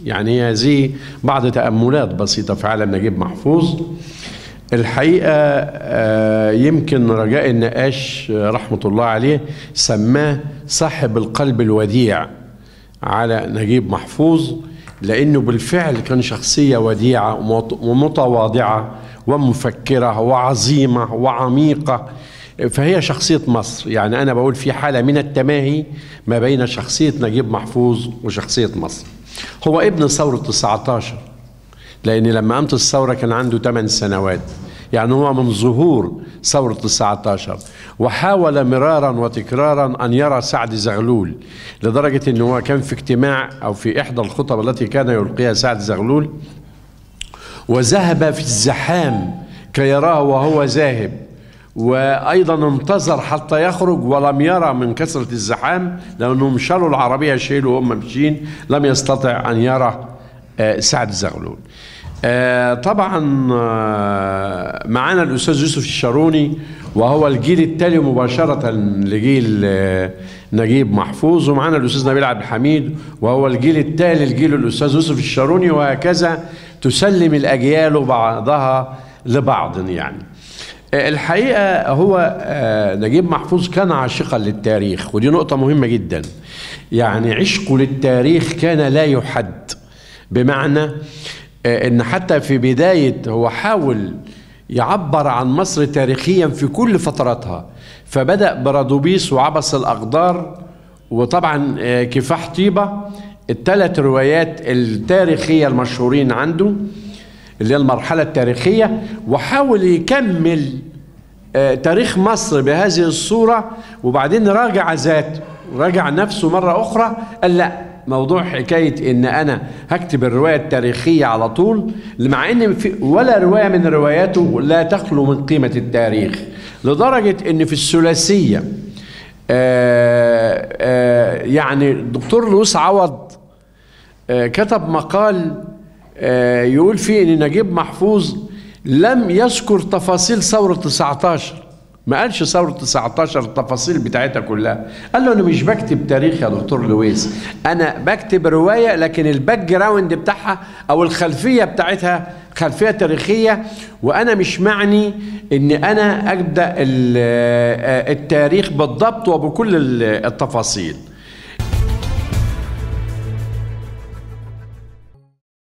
يعني هذه بعض تأملات بسيطة في عالم نجيب محفوظ الحقيقة آه، يمكن رجاء النقاش آه، رحمة الله عليه سماه صاحب القلب الوديع على نجيب محفوظ لأنه بالفعل كان شخصية وديعة ومت- ومتواضعة ومفكرة وعظيمة وعميقة فهي شخصية مصر يعني أنا بقول في حالة من التماهي ما بين شخصية نجيب محفوظ وشخصية مصر هو ابن ثورة 19 لأن لما قامت الثورة كان عنده 8 سنوات يعني هو من ظهور ثورة 19 وحاول مرارا وتكرارا أن يرى سعد زغلول لدرجة أنه هو كان في اجتماع أو في إحدى الخطب التي كان يلقيها سعد زغلول وذهب في الزحام كي يراه وهو ذاهب وايضا انتظر حتى يخرج ولم يرى من كثره الزحام لانهم شالوا العربيه شيلوا وهم ماشيين لم يستطع ان يرى آه، سعد زغلول آه، طبعا آه، معانا الاستاذ يوسف الشاروني وهو الجيل التالي مباشره لجيل آه، نجيب محفوظ ومعانا الاستاذ نبيل عبد الحميد وهو الجيل التالي لجيل الاستاذ يوسف الشاروني وهكذا تسلم الاجيال بعضها لبعض يعني آه، الحقيقه هو آه، نجيب محفوظ كان عاشقا للتاريخ ودي نقطه مهمه جدا يعني عشقه للتاريخ كان لا يحد بمعنى آه، ان حتى في بدايه هو حاول يعبر عن مصر تاريخيا في كل فتراتها فبدا برادوبيس وعبس الاقدار وطبعا آه، كفاح طيبه الثلاث روايات التاريخيه المشهورين عنده اللي هي المرحله التاريخيه وحاول يكمل آه، تاريخ مصر بهذه الصورة وبعدين راجع ذاته راجع نفسه مرة أخرى قال لا موضوع حكاية إن أنا هكتب الرواية التاريخية على طول مع إن في ولا رواية من رواياته لا تخلو من قيمة التاريخ لدرجة إن في الثلاثية آه، آه، يعني الدكتور لويس عوض آه، كتب مقال آه، يقول فيه ان نجيب محفوظ لم يذكر تفاصيل ثورة 19 ما قالش ثورة 19 التفاصيل بتاعتها كلها قال له انا مش بكتب تاريخ يا دكتور لويس انا بكتب رواية لكن الباك جراوند بتاعها او الخلفية بتاعتها خلفية تاريخية وانا مش معني ان انا ابدا ال- آه، التاريخ بالضبط وبكل ال- التفاصيل